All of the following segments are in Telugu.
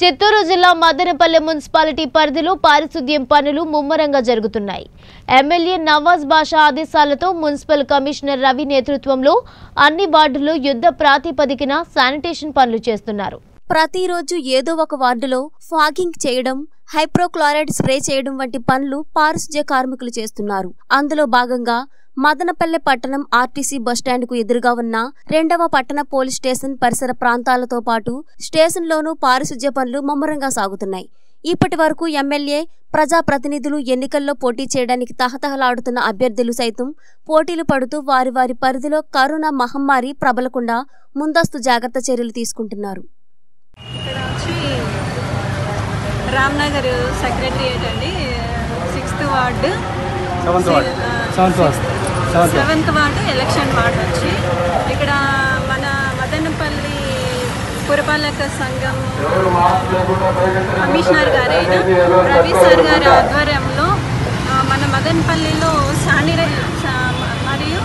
చిత్తూరు జిల్లా మదనపల్లె మున్సిపాలిటీ పరిధిలో పారిశుద్ధ్యం పనులు ముమ్మరంగా జరుగుతున్నాయి ఎమ్మెల్యే నవాజ్ బాషా ఆదేశాలతో మున్సిపల్ కమిషనర్ రవి నేతృత్వంలో అన్ని వార్డుల్లో యుద్ధ ప్రాతిపదికన శానిటేషన్ పనులు చేస్తున్నారు ప్రతిరోజు ఏదో ఒక వార్డులో ఫాగింగ్ చేయడం హైప్రోక్లోరైడ్ స్ప్రే చేయడం వంటి పనులు పారిశుధ్య కార్మికులు చేస్తున్నారు అందులో భాగంగా మదనపల్లె పట్టణం ఆర్టీసీ బస్టాండ్కు ఎదురుగా ఉన్న రెండవ పట్టణ పోలీస్ స్టేషన్ పరిసర ప్రాంతాలతో పాటు స్టేషన్లోనూ పారిశుధ్య పనులు ముమ్మరంగా సాగుతున్నాయి ఇప్పటి వరకు ఎమ్మెల్యే ప్రజాప్రతినిధులు ఎన్నికల్లో పోటీ చేయడానికి తహతహలాడుతున్న అభ్యర్థులు సైతం పోటీలు పడుతూ వారి వారి పరిధిలో కరోనా మహమ్మారి ప్రబలకుండా ముందస్తు జాగ్రత్త చర్యలు తీసుకుంటున్నారు ఇక్కడ వచ్చి రామ్నగర్ సెక్రటరియేట్ అండి sixth ward seventh ward seventh ward seventh ward seventh ward election ward వచ్చి ఇక్కడ మన మదనపల్లి పురపాలక సంఘం కమిషనర్ గారైన రవి సార్ గారి ఆధ్వర్యంలో ఆ, మన మదనపల్లిలో శానిటై శా- మరియు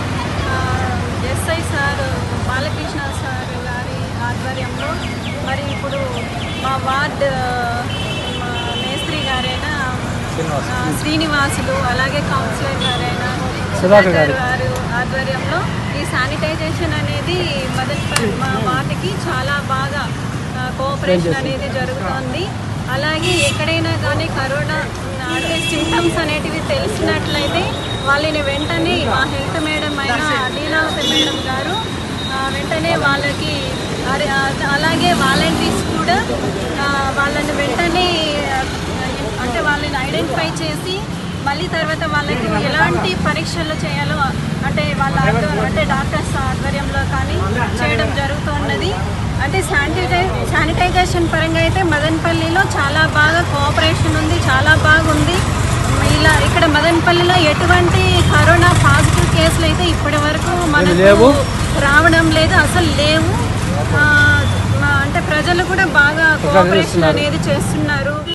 ఎస్ఐ సార్ బాలకృష్ణ సార్ గారి ఆధ్వర్యంలో మరి ఇప్పుడు మా వార్డ్ మా మేస్త్రి గారైన శ్రీనివాస్. ఆ, శ్రీనివాసులు అలాగే కౌన్సిలర్ గారైన సుధాకర్ గారు. వారు ఆధ్వర్యంలో ఈ శానిటైజేషన్ అనేది మదనపల్లి మా వాటికి చాలా బాగా ఆ, కోఆపరేషన్ అనేది జరుగుతోంది అలాగే ఎక్కడైనా కానీ కరోనా అంటే సింటమ్స్ అనేటివి తెలిసినట్లయితే వాళ్ళని వెంటనే మా హెల్త్ మేడం అయిన లీలావతి మేడం గారు ఆ, వెంటనే వాళ్ళకి అరే- ఆ, అలాగే వాలంటీర్స్ కూడా ఆ, వాళ్ళని వెంటనే ఆ, అంటే వాళ్ళని ఐడెంటిఫై చేసి మళ్ళీ తర్వాత వాళ్ళకి ఎలాంటి పరీక్షలు చేయాలో అంటే వాళ్ళ ఆధ్వ- అంటే డాక్టర్స్ ఆధ్వర్యంలో కానీ చేయడం జరుగుతున్నది అంటే శానిటైజై శానిటైజేషన్ పరంగా అయితే మదనపల్లిలో చాలా బాగా కోఆపరేషన్ ఉంది చాలా బాగుంది ఇలా ఇక్కడ మదనపల్లిలో ఎటువంటి కరోనా పాజిటివ్ కేసులు అయితే ఇప్పటి వరకు మనకు రావడం లేదు అసలు లేవు ఆ, మా- అంటే ప్రజలు కూడా బాగా కోఆపరేషన్ అనేది చేస్తున్నారు